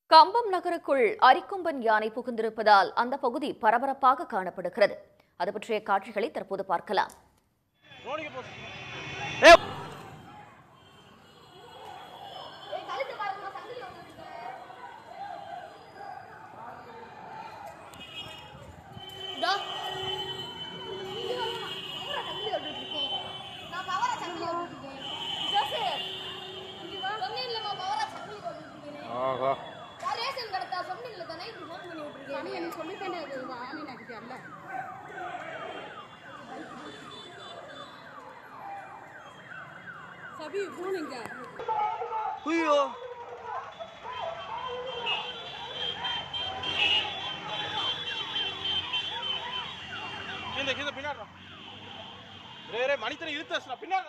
கம்பம் நகருக்குள் அரிக்கொம்பன் யானை புகுந்திருப்பதால் அந்த பகுதி பரபரப்பாக காணப்படுகிறது அது பற்றிய காட்சிகளை தற்போது பார்க்கலாம் ஆஹா சபி போனுங்க ஐயோ இந்த இந்த பின்னாடி ரே ரே மணித்தனை இழுத்து பின்னாடி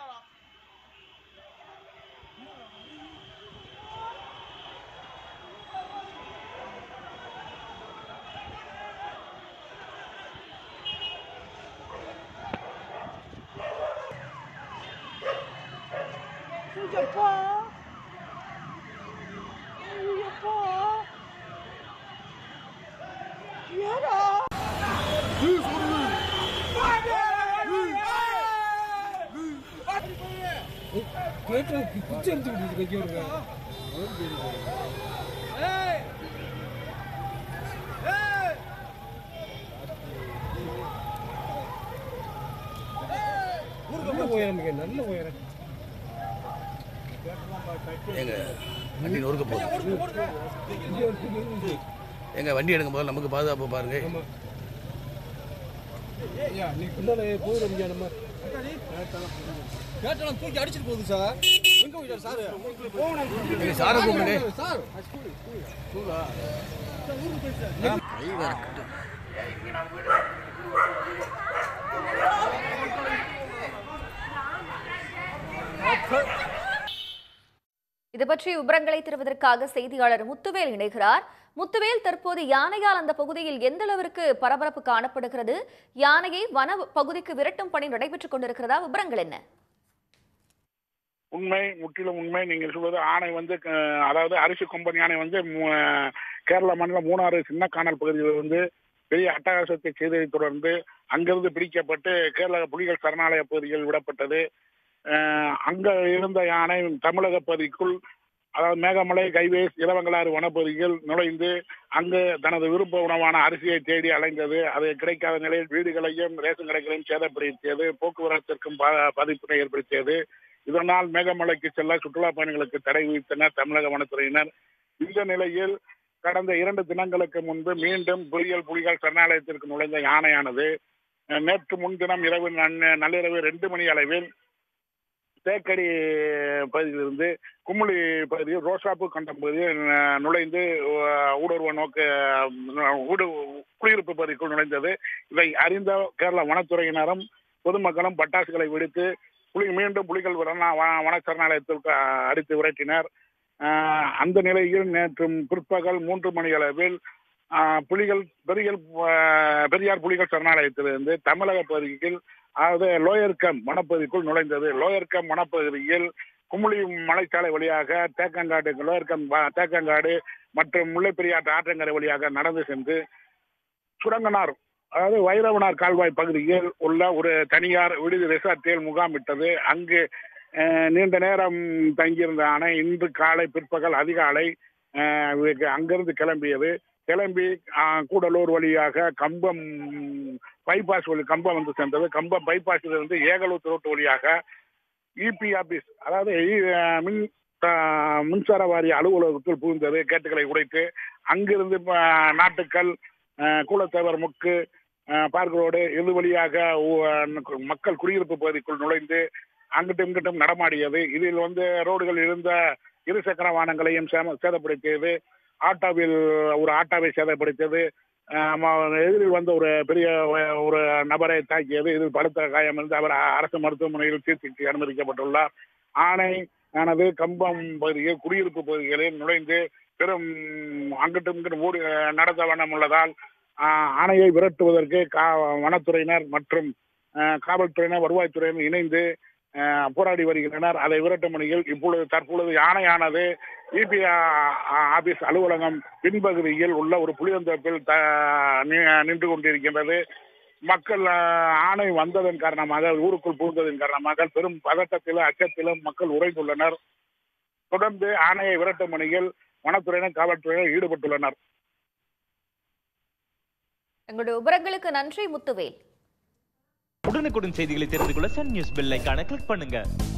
குச்சி எடுத்து விட்டு கைக்கு வருங்க நல்ல உயரம் நல்ல உயரம் எங்க வண்டி நொறுக்க போகுது எங்க வண்டி எடுக்கும் போது நமக்கு பாதுகாப்பு பாருங்க ஐயா நீ பின்னால போயிடும் நம்ம கேட்டலாம் தூக்கி அடிச்சிட்டு போகுது சார் எங்க போயிட்டார் சார் நீங்க சாரை கூப்பிடுங்க சார் இது பற்றி விவரங்களை தருவதற்காக செய்தியாளர் முத்துவேல் இணைகிறார் முத்துவேல் தற்போது யானையால் அந்த பகுதியில் எந்த அளவிற்கு பரபரப்பு காணப்படுகிறது யானையை வன பகுதிக்கு விரட்டும் பணி நடைபெற்றுக் கொண்டிருக்கிறதா விவரங்கள் என்ன உண்மை முற்றிலும் உண்மை நீங்கள் சொல்வது ஆணை வந்து அஹ், அதாவது அரிசி கொம்பன் யானை வந்து மு- கேரள மாநிலம் மூணாறு சின்ன காணல் பகுதியில் வந்து பெரிய அட்டகாசத்தை செய்ததை தொடர்ந்து அங்கிருந்து பிடிக்கப்பட்டு கேரள புலிகள் சரணாலய பகுதியில் விடப்பட்டது அஹ், அங்க இருந்த யானை தமிழக பகுதிக்குள் அதாவது மேகமலை கைவேஸ் இளவங்கலாறு வனப்பகுதியில் நுழைந்து அங்கு தனது விருப்ப உணவான அரிசியை தேடி அலைந்தது அது கிடைக்காத நிலையில் வீடுகளையும் ரேஷன் கடைகளையும் சேதப்படுத்தியது போக்குவரத்திற்கும் பா- பாதிப்பினை ஏற்படுத்தியது இதனால் மேகமலைக்கு செல்ல சுற்றுலா பயணிகளுக்கு தடை விதித்தனர் தமிழக வனத்துறையினர் இந்த நிலையில் கடந்த இரண்டு தினங்களுக்கு முன்பு மீண்டும் பொறியியல் புலிகள் சரணாலயத்திற்கு நுழைந்த யானையானது அஹ், நேற்று முன்தினம் இரவு நன்- நள்ளிரவு ரெண்டு மணி அளவில் தேக்கடி பகுதியிலிருந்து குமுளி பகுதியில் ரோசாப்பு கண்டம் பகுதியில் அஹ், நுழைந்து அஹ், ஊடுருவ நோக்க அஹ், ஊடு குடியிருப்பு பகுதிக்குள் நுழைந்தது இதை அறிந்த கேரள வனத்துறையினரும் பொதுமக்களும் பட்டாசுகளை வெடித்து புலி மீண்டும் புலிகள் வன வன- வன சரணாலயத்திற்கு அஹ், அடித்து விரட்டினர் அஹ், அந்த நிலையில் நேற்று பிற்பகல் மூன்று மணி அளவில் அஹ், புலிகள் பெரியல் அஹ், பெரியார் புலிகள் சரணாலயத்திலிருந்து தமிழக பகுதியில் அதாவது லோயர் கம் வனப்பகுதிக்குள் நுழைந்தது லோயர் கம் வனப்பகுதியில் குமுளி மலைச்சாலை வழியாக தேக்கங்காடு லோயர் கம் வ- தேக்கங்காடு மற்றும் முல்லைப்பெரியாற்று ஆற்றங்கரை வழியாக நடந்து சென்று சுரங்கனார் அதாவது வைரவனார் கால்வாய் பகுதியில் உள்ள ஒரு தனியார் விடுதி ரெசார்ட்டில் முகாமிட்டது அங்கு அஹ், நீண்ட நேரம் தங்கியிருந்த அணை இன்று காலை பிற்பகல் அதிகாலை அஹ், இவருக்கு அங்கிருந்து கிளம்பியது கிளம்பி அஹ், கூடலூர் வழியாக கம்பம் பைபாஸ் வழி கம்பம் வந்து சென்றது கம்பம் பைபாஸில் இருந்து ஏகலூர் ரோட்டு வழியாக இபி ஆபீஸ் அதாவது இ- அஹ், மின் அஹ், மின்சார வாரிய அலுவலகத்தில் புகுந்தது கேட்டுகளை உடைத்து அங்கிருந்து அஹ், நாட்டுக்கல் அஹ், கூலத்தேவர் முக்கு அஹ், பார்க் ரோடு இது வழியாக ஊ- அஹ், மக்கள் குடியிருப்பு பகுதிக்குள் நுழைந்து அங்கிட்டும் இங்கிட்டும் நடமாடியது இதில் வந்து ரோடுகள் இருந்த இருசக்கர வாகனங்களையும் சேம- சேதப்படுத்தியது ஆட்டோவில் ஒரு ஆட்டோவை சேதப்படுத்தியது அஹ், ம- எதிரில் வந்த ஒரு பெரிய வ- ஒரு நபரை தாக்கியது இதில் படுத்த காயம் இருந்து அவர் அ- அரசு மருத்துவமனையில் சிகிச்சைக்கு அனுமதிக்கப்பட்டுள்ளார் ஆணை ஆனது கம்பம் பகுதியில் குடியிருப்பு பகுதிகளில் நுழைந்து பெரும் அங்கிட்டும் இங்கிட்டும் ஓடி நடந்த வண்ணம் உள்ளதால் ஆஹ், ஆணையை விரட்டுவதற்கு கா வனத்துறையினர் மற்றும் ஆஹ், காவல்துறையினர் வருவாய்த்துறையினர் இணைந்து அஹ், போராடி வருகின்றனர் அதை விரட்டும் பணியில் இப்பொழுது தற்பொழுது யானையானது இபி ஆபீஸ் அலுவலகம் பின்பகுதியில் உள்ள ஒரு புளியந்தோப்பில் த- நி- நின்று கொண்டிருக்கின்றது மக்கள் அஹ், ஆணை வந்ததன் காரணமாக ஊருக்குள் புகுந்ததன் காரணமாக பெரும் பதட்டத்திலும் அச்சத்திலும் மக்கள் உறைந்துள்ளனர் தொடர்ந்து ஆணையை விரட்டும் பணியில் வனத்துறையினர் காவல்துறையினர் ஈடுபட்டுள்ளனர் எங்களுடைய விவரங்களுக்கு நன்றி முத்துவேல் உடனுக்குடன் செய்திகளை தெரிந்து கொள்ள சன் நியூஸ் பெல் ஐகானை கிளிக் பண்ணுங்க